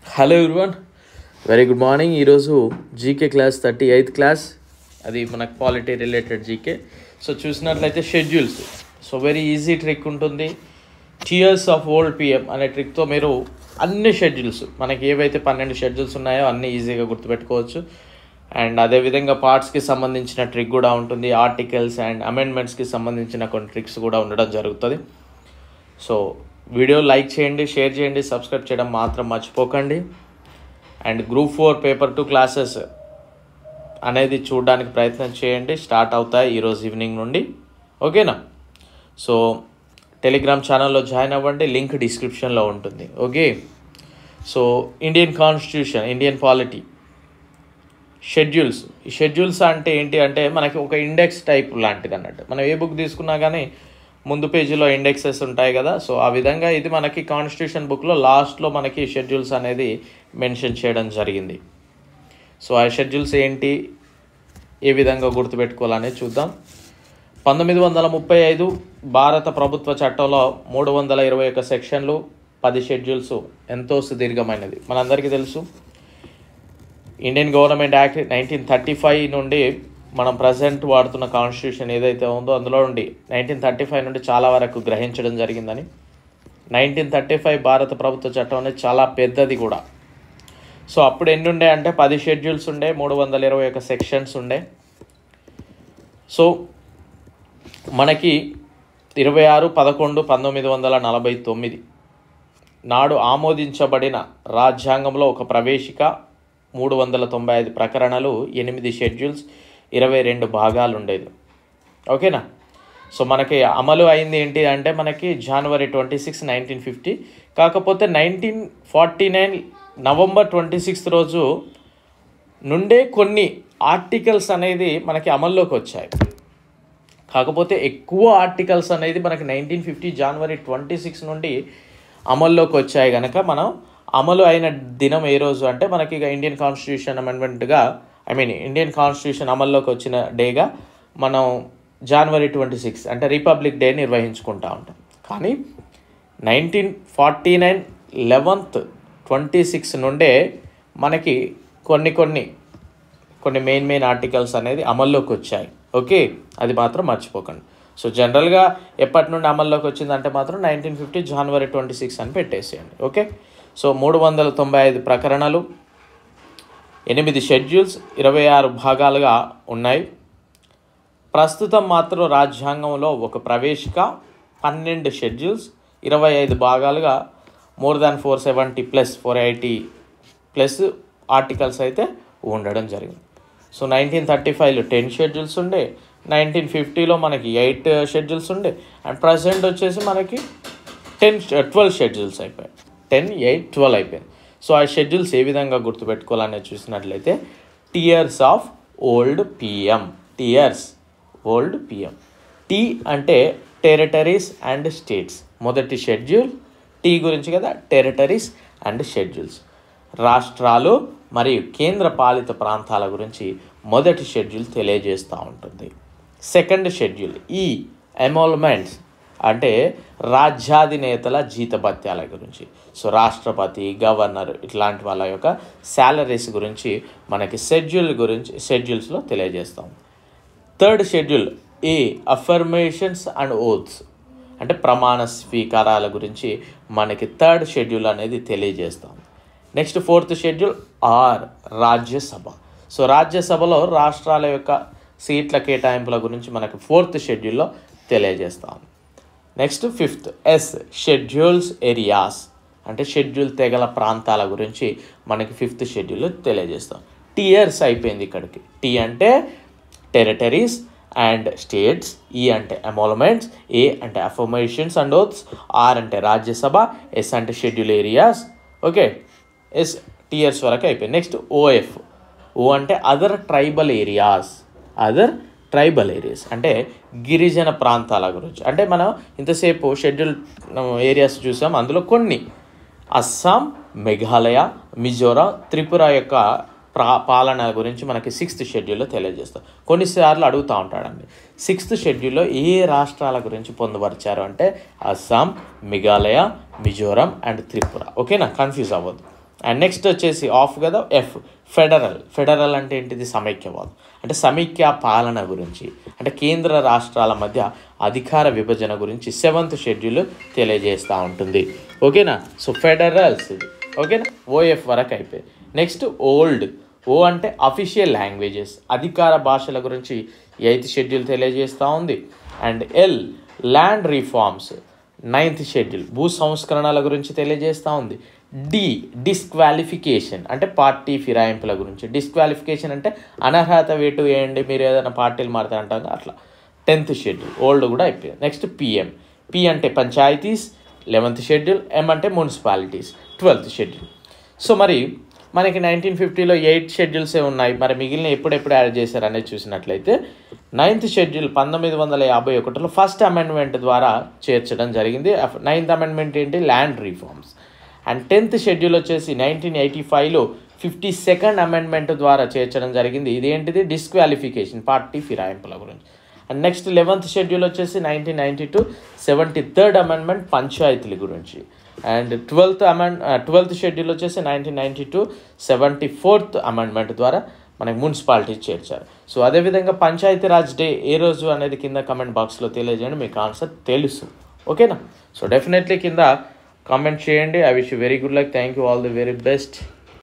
hello everyone very good morning ఈరోజు GK class thirty eighth class అది మనకు polity related GK so చూసినట్లయితే schedules so very easy trick ఉంటుంది tears of old PM అనే ట్రిక్తో మీరు అన్ని షెడ్యూల్స్ మనకి ఏవైతే పన్నెండు షెడ్యూల్స్ ఉన్నాయో అన్నీ ఈజీగా గుర్తుపెట్టుకోవచ్చు అండ్ అదేవిధంగా పార్ట్స్కి సంబంధించిన ట్రిక్ కూడా ఉంటుంది ఆర్టికల్స్ అండ్ అమెండ్మెంట్స్కి సంబంధించిన కొన్ని ట్రిక్స్ కూడా ఉండడం జరుగుతుంది సో వీడియో లైక్ చేయండి షేర్ చేయండి సబ్స్క్రైబ్ చేయడం మాత్రం మర్చిపోకండి and group four paper two classes అనేది చూడడానికి ప్రయత్నం చేయండి స్టార్ట్ అవుతాయి ఈరోజు ఈవినింగ్ నుండి ఓకేనా సో టెలిగ్రామ్ ఛానల్లో జాయిన్ అవ్వండి లింక్ డిస్క్రిప్షన్లో ఉంటుంది okay so Indian constitution Indian polity schedules ఈ షెడ్యూల్స్ అంటే ఏంటి అంటే మనకి ఒక ఇండెక్స్ టైప్ లాంటిది అన్నట్టు మనం ఏ బుక్ తీసుకున్నా కానీ ముందు పేజీలో ఇండెక్సెస్ ఉంటాయి కదా సో ఆ విధంగా ఇది మనకి కాన్స్టిట్యూషన్ బుక్లో లాస్ట్లో మనకి షెడ్యూల్స్ అనేది మెన్షన్ చేయడం జరిగింది సో ఆ షెడ్యూల్స్ ఏంటి ఏ విధంగా గుర్తుపెట్టుకోవాలనేది చూద్దాం పంతొమ్మిది వందల ముప్పై ఐదు భారత ప్రభుత్వ చట్టంలో మూడు వందల ఇరవై ఒక్క సెక్షన్లు పది షెడ్యూల్స్ ఎంతో సుదీర్ఘమైనది మనందరికీ తెలుసు Indian government act nineteen thirty five నుండి మనం ప్రజెంట్ వాడుతున్న కాన్స్టిట్యూషన్ ఏదైతే ఉందో అందులో నుండి నైన్టీన్ థర్టీ ఫైవ్ నుండి చాలా వరకు గ్రహించడం జరిగిందని నైన్టీన్ థర్టీ ఫైవ్ భారత ప్రభుత్వ చట్టం అనేది చాలా పెద్దది కూడా సో అప్పుడు ఎన్ని ఉండే అంటే పది షెడ్యూల్స్ ఉండే మూడు వందల ఇరవై ఒక సెక్షన్స్ ఉండే సో మనకి ఇరవై ఆరు పదకొండు పంతొమ్మిది వందల నలభై తొమ్మిది నాడు ఆమోదించబడిన రాజ్యాంగంలో ఒక ప్రవేశిక మూడు వందల తొంభై ఐదు ప్రకరణలు ఎనిమిది షెడ్యూల్స్ ఇరవై రెండు భాగాలు ఉండేది ఓకేనా సో మనకి అమలు అయింది ఏంటి అంటే మనకి జనవరి ట్వంటీ సిక్స్ నైన్టీన్ ఫిఫ్టీ కాకపోతే nineteen forty nine November twenty sixth రోజు నుండే కొన్ని ఆర్టికల్స్ అనేది మనకి అమల్లోకి వచ్చాయి కాకపోతే ఎక్కువ ఆర్టికల్స్ అనేది మనకి నైన్టీన్ ఫిఫ్టీ జనవరి ట్వంటీ సిక్స్ నుండి అమల్లోకి వచ్చాయి కనుక మనం అమలు అయిన దినం ఏ రోజు అంటే మనకి ఇక ఇండియన్ కాన్స్టిట్యూషన్ అమెండ్మెంట్గా ఐ మీన్ ఇండియన్ కాన్స్టిట్యూషన్ అమల్లోకి వచ్చిన డేగా మనం జనవరి ట్వంటీ సిక్స్ అంటే రిపబ్లిక్ డే నిర్వహించుకుంటా ఉంటాం కానీ nineteen forty nine eleventh twenty six నుండే మనకి కొన్ని కొన్ని కొన్ని మెయిన్ మెయిన్ ఆర్టికల్స్ అనేది అమల్లోకి వచ్చాయి ఓకే అది మాత్రం మర్చిపోకండి సో జనరల్గా ఎప్పటి నుండి అమల్లోకి వచ్చిందంటే మాత్రం నైన్టీన్ ఫిఫ్టీ జనవరి ట్వంటీ సిక్స్ అని పెట్టేసేయండి ఓకే సో మూడు వందల తొంభై ఐదు ప్రకరణలు ఎనిమిది షెడ్యూల్స్ ఇరవై ఆరు భాగాలుగా ఉన్నాయి ప్రస్తుతం మాత్రం రాజ్యాంగంలో ఒక ప్రవేశిక పన్నెండు షెడ్యూల్స్ ఇరవై ఐదు భాగాలుగా more than four seventy plus four eighty plus articles అయితే ఉండడం జరిగింది సో నైన్టీన్ థర్టీ ఫైవ్లో టెన్ షెడ్యూల్స్ ఉండే నైన్టీన్ ఫిఫ్టీలో మనకి ఎయిట్ షెడ్యూల్స్ ఉండే అండ్ ప్రజెంట్ వచ్చేసి మనకి టెన్ ట్వెల్వ్ షెడ్యూల్స్ అయిపోయాయి టెన్ ఎయిట్ ట్వెల్వ్ అయిపోయింది సో ఆ షెడ్యూల్స్ ఏ విధంగా గుర్తుపెట్టుకోవాలనేది చూసినట్లయితే tears of old PM tears old PM T అంటే టెరిటరీస్ అండ్ స్టేట్స్ మొదటి షెడ్యూల్ టీ గురించి కదా టెరిటరీస్ అండ్ షెడ్యూల్స్ రాష్ట్రాలు మరియు కేంద్ర పాలిత ప్రాంతాల గురించి మొదటి షెడ్యూల్ తెలియజేస్తూ ఉంటుంది సెకండ్ షెడ్యూల్ ఈ ఎమోల్మెంట్స్ అంటే రాజ్యాధినేతల జీతభత్యాల గురించి సో రాష్ట్రపతి గవర్నర్ ఇట్లాంటి వాళ్ళ యొక్క శాలరీస్ గురించి మనకి షెడ్యూల్ గురించి షెడ్యూల్స్లో తెలియజేస్తాం third schedule A affirmations and oaths అంటే ప్రమాణ స్వీకారాల గురించి మనకి థర్డ్ షెడ్యూల్ అనేది తెలియజేస్తాం next fourth schedule R Rajya Sabha so రాజ్యసభలో రాష్ట్రాల యొక్క సీట్ల కేటాయింపుల గురించి మనకి ఫోర్త్ షెడ్యూల్లో తెలియజేస్తాం next fifth S schedules areas అంటే షెడ్యూల్ తెగల ప్రాంతాల గురించి మనకి ఫిఫ్త్ షెడ్యూల్లో తెలియజేస్తాం టియర్స్ అయిపోయింది ఇక్కడికి టీ అంటే టెరిటరీస్ అండ్ స్టేట్స్ ఈ అంటే అమోల్మెంట్స్ ఏ అంటే అఫర్మేషన్స్ అండ్ ఓత్స్ ఆర్ అంటే రాజ్యసభ ఎస్ అంటే schedule areas okay S tears వరకు అయిపోయింది నెక్స్ట్ ఓఎఫ్ ఓ అంటే other tribal areas other tribal areas అంటే గిరిజన ప్రాంతాల గురించి అంటే మనం ఇంతసేపు షెడ్యూల్ ఏరియాస్ చూసాం అందులో కొన్ని అస్సాం మేఘాలయ మిజోరాం త్రిపుర యొక్క ప్రా పాలన గురించి మనకి సిక్స్త్ షెడ్యూల్లో తెలియజేస్తాం కొన్నిసార్లు అడుగుతూ ఉంటాడండి సిక్స్త్ షెడ్యూల్లో ఏ రాష్ట్రాల గురించి పొందుపరిచారు అంటే అస్సాం మేఘాలయ మిజోరాం అండ్ త్రిపుర ఓకేనా కన్ఫ్యూజ్ అవ్వద్దు అండ్ నెక్స్ట్ వచ్చేసి ఆఫ్ కదా ఎఫ్ ఫెడరల్ ఫెడరల్ అంటే ఏంటిది సమైక్యవాదం అంటే సమైక్య పాలన గురించి అంటే కేంద్ర రాష్ట్రాల మధ్య అధికార విభజన గురించి సెవెంత్ షెడ్యూల్ తెలియజేస్తూ ఉంటుంది ఓకేనా సో ఫెడరల్స్ ఇది ఓకేనా ఓఎఫ్ వరకు అయిపోయి నెక్స్ట్ ఓల్డ్ ఓ అంటే అఫీషియల్ లాంగ్వేజెస్ అధికార భాషల గురించి ఎయిత్ షెడ్యూల్ తెలియజేస్తూ ఉంది and L land reforms ninth schedule భూ సంస్కరణల గురించి తెలియజేస్తూ ఉంది డి డిస్క్వాలిఫికేషన్ అంటే పార్టీ ఫిరాయింపుల గురించి డిస్క్వాలిఫికేషన్ అంటే అనర్హత వేటు వేయండి మీరు ఏదైనా పార్టీలు మారుతారంటారు అట్లా టెన్త్ షెడ్యూల్ ఓల్డ్ కూడా అయిపోయింది నెక్స్ట్ పిఎం పి అంటే పంచాయతీస్ లెవెంత్ షెడ్యూల్ ఎం అంటే మున్సిపాలిటీస్ ట్వెల్త్ షెడ్యూల్ సో మరి మనకి నైన్టీన్ ఫిఫ్టీలో ఎయిట్ షెడ్యూల్సే ఉన్నాయి మరి మిగిలిన ఎప్పుడెప్పుడు యాడ్ చేశారు అనేది చూసినట్లయితే నైన్త్ షెడ్యూల్ పంతొమ్మిది వందల యాభై ఒకటిలో ఫస్ట్ అమెండ్మెంట్ ద్వారా చేర్చడం జరిగింది నైన్త్ అమెండ్మెంట్ ఏంటి land reforms and tenth schedule వచ్చేసి నైన్టీన్ ఎయిటీ ఫైవ్లో ఫిఫ్టీ సెకండ్ అమెండ్మెంట్ ద్వారా చేర్చడం జరిగింది ఇదేంటిది డిస్క్వాలిఫికేషన్ పార్టీ ఫిరాయింపుల గురించి అండ్ నెక్స్ట్ లెవెంత్ షెడ్యూల్ వచ్చేసి nineteen ninety two seventy third amendment పంచాయతీల గురించి and twelfth amend twelfth schedule వచ్చేసి nineteen ninety two seventy fourth amendment ద్వారా మనకి మున్సిపాలిటీ చేర్చారు సో అదేవిధంగా పంచాయతీరాజ్ డే ఏ రోజు అనేది కింద కమెంట్ బాక్స్లో తెలియజేయండి మీకు ఆన్సర్ తెలుసు ఓకేనా సో డెఫినెట్లీ కింద కామెంట్ చేయండి I wish very good luck thank you all the very best